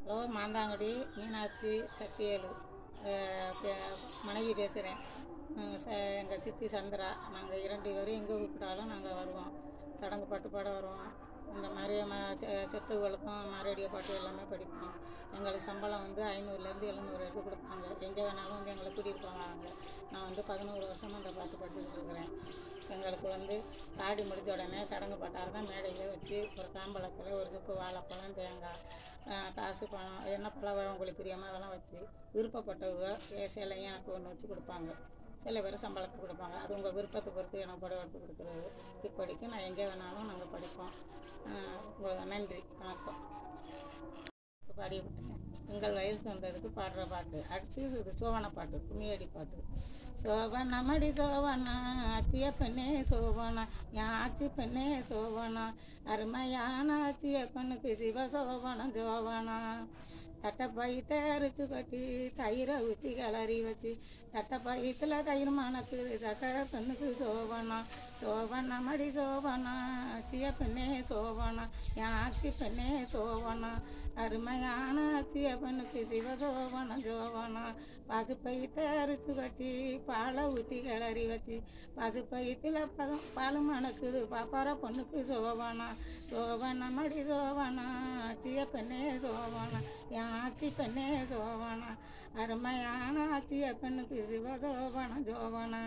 hello Manthangudi Meenakshi Sakthivelu அஹ் பே- மனைவி பேசுகிறேன் எங்கள் சித்தி சந்திரா நாங்கள் இரண்டு பேரும் எங்கே கூப்பிட்டாலும் நாங்கள் வருவோம் சடங்கு பாட்டு பாட வருவோம் இந்த மாதிரி ம செ- செத்துகளுக்கும் மரடிய பாட்டு எல்லாமே படிப்போம் எங்களுக்கு சம்பளம் வந்து ஐநூறுலேருந்து எழுநூறு வரைக்கும் கொடுப்பாங்க எங்கே வேணாலும் வந்து எங்களை கூட்டிகிட்டு போவாங்க நான் வந்து பதினோரு வருஷமாக அந்த பாட்டு படிச்சுக்கிட்டு இருக்கிறேன் எங்களுக்கு வந்து பாடி முடிஞ்ச உடனே சடங்கு பாட்டாக தான் மேடையில் வச்சு ஒரு தாம்பழத்தில் ஒரு சுப்பு வாழைப்பழம் தேங்காய் ஆஹ் காசு பணம் என்ன பழம் உங்களுக்கு பிரியமோ அதெல்லாம் வச்சு விருப்பப்பட்டவங்க ஏ- சிலையும் எனக்கு ஒன்று வச்சு கொடுப்பாங்க சில பேர் சம்பளத்துக்கு கொடுப்பாங்க அது உங்கள் விருப்பத்தை பொறுத்து எனக்கு புடவை எடுத்து கொடுக்குறது இப்படிக்கு நான் எங்கே வேணாலும் நாங்கள் படிப்போம் ஆஹ் உங்களுக்கு நன்றி வணக்கம் இப்போ பாடி விட்டேன் உங்கள் வயசுக்கு வந்ததுக்கு பாடுற பாட்டு அடுத்து இது சோவன பாட்டு கும்மியடி பாட்டு சோவன மடி சோவனா அத்திய பெண்ணே சோவனா என் ஆச்சி பெண்ணே சோவனா அருமையான அத்திய பெண்ணுக்கு சிவ சோவனம் சோவனா தட்டை பயத்தை அரைச்சு கட்டி தயிரை ஊற்றி கிளறி வச்சு தட்டை பயத்தில் தயிர் மணக்கு சக்கரை பெண்ணுக்கு சோவனா சோவனா மடி சோவனா அச்சிய பெண்ணே சோவனா என் ஆச்சி பெண்ணே சோவனா அருமையான அச்சிய பெண்ணுக்கு சிவசோவனம் ஜோவனா பசு பையத்தை அரைச்சு கட்டி பாலை ஊற்றி கிளறி வச்சு பசு பையத்தில் பதம் பால் மணக்குது பாப்பார பொண்ணுக்கு சோவனா சோவனா மடி சோவனா அச்சிய பெண்ணே சோவனா என் ஆச்சி பெண்ணே சோவனா அருமையான ஆச்சிய பெண்ணுக்கு சிவசோவனம் ஜோவனா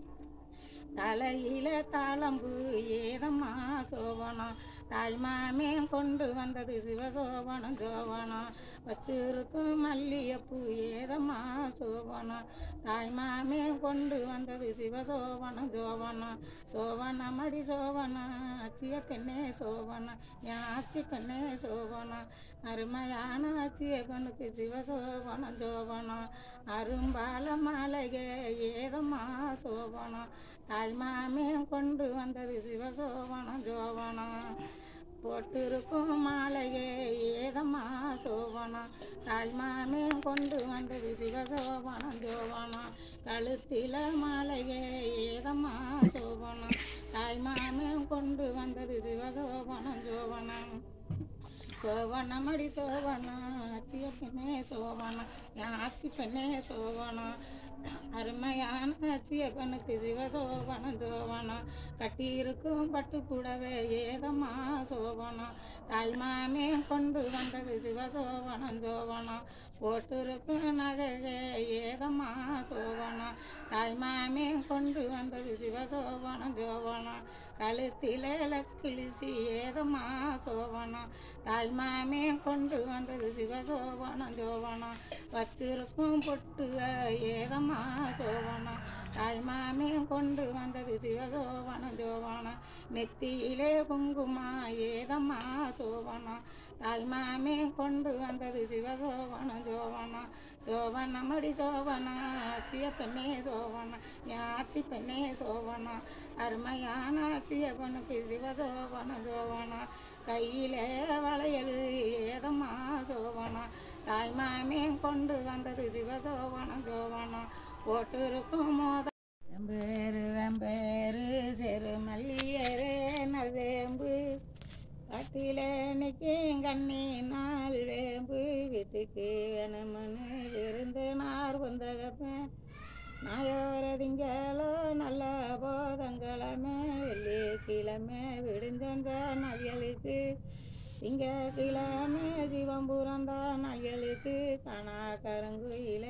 தலையில தாளம்பு ஏதம்மா சோவனம் தாய் மாமே கொண்டு வந்தது சிவசோவனம் சோவனம் வச்சிருக்கும் மல்லிகைப்பூ ஏதம்மா சோவனம் தாய் மாமே கொண்டு வந்தது சிவசோவனம் சோவனம் சோவனம் மடி சோவனம் அச்சிய பெண்ணே சோவனம் என் ஆச்சி பெண்ணே சோவனம் அருமையான அச்சிய பெண்ணுக்கு சிவசோவனம் சோவனம் அரும்பால மாலைகை ஏதம்மா சோவனம் தாய் மாமே கொண்டு வந்தது சிவசோவனம் சோவனம் போட்டிருக்கும் மாலையே ஏதம்மா சோவனம் தாய் மாமே கொண்டு வந்தது சிவசோவனம் சோவனம் கழுத்தில மாலையே ஏதம்மா சோவனம் தாய் மாமே கொண்டு வந்தது சிவசோவனம் சோவனம் சோவனம் அடி சோவனம் அச்சிய பெண்ணே சோவனம் என் ஆச்சி பெண்ணே சோவனம் அருமையான அச்சிய பெண்ணுக்கு சிவசோவனம் சோவனம் கட்டியிருக்கும் பட்டு புடவை ஏதம்மா சோவனம் தாய் மாமே கொண்டு வந்தது சிவசோவனம் சோவனம் போட்டிருக்கும் நகையே ஏதம்மா சோவனம் தாய் மாமே கொண்டு வந்தது சிவசோவனம் சோவனம் கழுத்தில கிழிசி ஏதம்மா சோவனம் தாய் மாமே கொண்டு வந்தது சிவசோவனம் சோவனம் வச்சிருக்கும் பொட்டுக ஏதம்மா சோவனம் தாய் மாமே கொண்டு வந்தது சிவசோவனம் சோவனம் நெத்தியிலே குங்குமா ஏதம்மா சோவனம் தாய் மாமே கொண்டு வந்தது சிவசோவனம் சோவனம் சோவனம் அடி சோவனா ஆச்சிய பெண்ணே சோவனா என் ஆச்சி பெண்ணே சோவனா அருமையான ஆச்சிய பெண்ணுக்கு சிவசோவனம் சோவனா கையிலே வளையல் ஏதம்மா சோவனா தாய் மாமே கொண்டு வந்தது சிவசோவனம் சோவனா போட்டிருக்கும் மோத வெம்பேரு வெம்பேரு செரு மல்லியரே நல்வேம்பு காட்டில நிற்கும் கண்ணி நாள் வேம்பு வீட்டுக்கு வேணும்னு விருந்து நார் வந்தகப்பேன் நாயோர திங்களோ நல்ல போதங்கிழமை வெள்ளிக்கிழமை விடுஞ்சந்த நவியலுக்கு திங்கக்கிழமை சிவம் பிறந்த நவியலுக்கு காணா கருங்குயில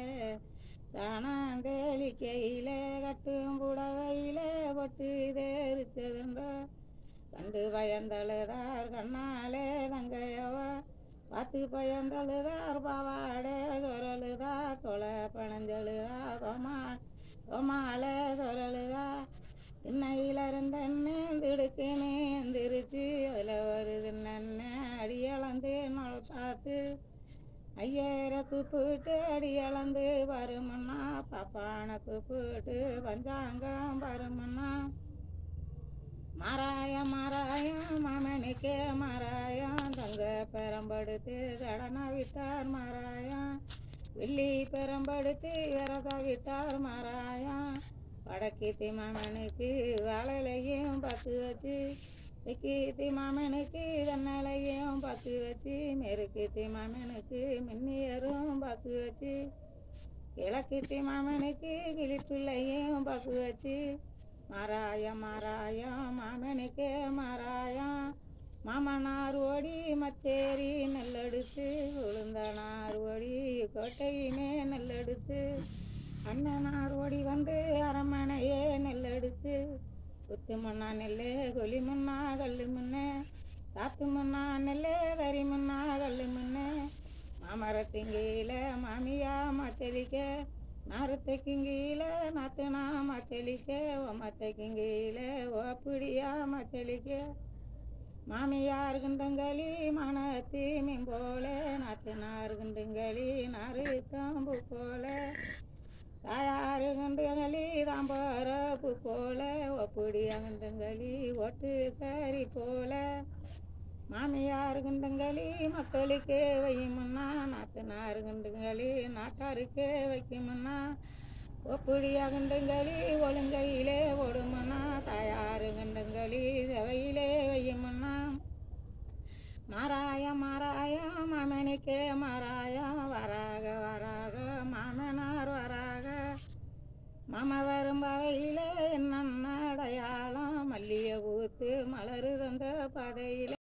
தானாந்தேலிக்கையில கட்டும் புடவையில பொட்டு தேரிச்சதுண்டோ கண்டு பயந்தழுதார் கண்ணாலே தங்கையவா பார்த்து பயந்தழுதார் பாவாடே சொரழுதா கொலை பணஞ்சழுதா தொமா தொமாலே சொரழுதா திண்ணையில இருந்தண்ணே திடுக்குன்னு எந்திரிச்சு அதில் வருது நன்ன அடியளந்து நொல் பார்த்து ஐயரை கூப்பிட்டு அடி அளந்து வருமண்ணா பாப்பானை கூப்பிட்டு பஞ்சாங்கம் வருமண்ணா மாராய மாராய மாமனுக்கு மாராயம் தங்க பெரம்படுத்து கடனை விட்டார் மாராயம் வெள்ளி பெரம்படுத்து விரத விட்டார் மாராயம் வடக்கீத்தி மாமனுக்கு வாழலையும் பத்து வச்சு தெக்கீத்தி மாமனுக்கு தன்னலையும் பாக்கு வச்சு மேற்கீத்தி மாமனுக்கு மின்னியரும் பாக்கு வச்சு கிழக்குத்தி மாமனுக்கு கிளிப்பிள்ளையும் பாக்கு வச்சு மாராயம் மாராயம் மாமனுக்கே மாராயம் மாமனார் ஓடி மச்சேரி நெல்லெடுத்து உளுந்தனார் ஓடி கோட்டையுமே நெல்லெடுத்து அண்ணனார் ஓடி வந்து அரமனையே நெல்லெடுத்து குத்து மண்ணா நெல்லு கொலி முன்னா கல்லு முன்னே தாத்து முன்னா நெல்லு தறி முன்னா கல்லு முன்னே மாமரத்திங்கீல மாமியா மச்சலிக்க நாரத்தைக்குங்கீல நாத்துனா மச்சலிக்க ஓமத்தைக்குங்கீல ஓப்பிடியா மச்சலிக்க மாமியார் குண்டங்களி மனத்தி மீன் போல நாத்தனார் குண்டுங்களி நாறு தாம்பு போல தாயார் குண்டுங்களி தாம்பரப்பு போல ஒப்பிடியா குண்டுங்களி ஒட்டு கறி போல மாமியார் குண்டுங்களி மக்களுக்கே வையுமுன்னா நாத்தனார் குண்டுங்களி நாட்டாருக்கே வைக்குமுன்னா ஒப்பிடியா குண்டுங்களி ஒழுங்கையிலே ஓடுமுன்னா தாயார் குண்டுங்களி செவையிலே வையுமுன்னா மாராய மாராய மாமனிக்கே மாராய வராக வராக மாமனார் வராக மாம வரும் வகையிலே என்ன அடையாளம் மல்லிகை பூத்து மலரு தந்த பாதையிலே